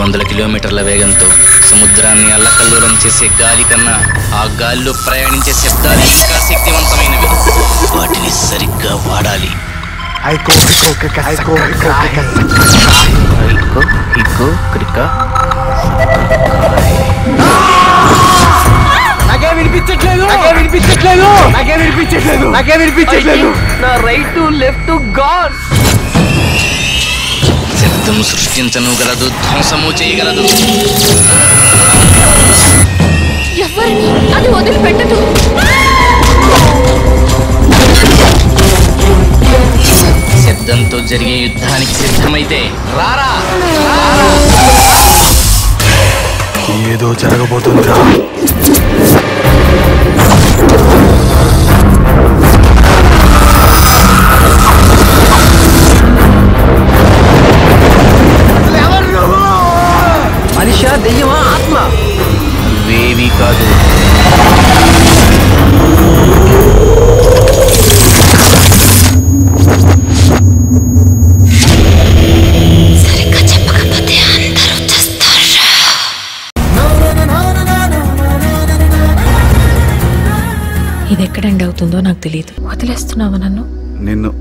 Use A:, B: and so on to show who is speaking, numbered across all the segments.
A: వందల కిలోమీటర్ల వేగంతో సముద్రాన్ని అల్లకల్లోలం చేసే గాలి కన్నా ఆ గాలిలో ప్రయాణించే శబ్దాలు ఇంకా శక్తివంతమైనవి వాటిని సరిగ్గా వాడాలి
B: ఐకో ఇకో క్రిక ఐకో ఇకో క్రిక
A: ఇకో ఇకో క్రిక
B: నాకే వినిపించట్లేదు నాకే వినిపించట్లేదు నాకే వినిపించట్లేదు నాకే వినిపించట్లేదు
C: నా రైట్ లెఫ్ట్ గాన్
A: శబ్దం సృష్టించను గలదు ధ్వంసము చేయగలదు
D: ఎవరిని అది వదిలిపెట్టదు
A: శబ్దంతో జరిగే యుద్ధానికి సిద్ధమైతే రారా
B: ఏదో జరగబోతుందిరా
C: మనిషా దెయ్యమా ఆత్మ
A: వేవి కాదు
D: సరిగ్గా చెప్పకపోతే అందరూ చేస్తారు
E: ఇది ఎక్కడ ఎండ్ అవుతుందో నాకు తెలియదు వదిలేస్తున్నావా నన్ను
F: నిన్ను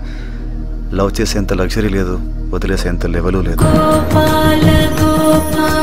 F: లవ్ చేసేంత లగ్జరీ లేదు వదిలేసేంత లెవెలు లేదు
D: గోపాల గోపాల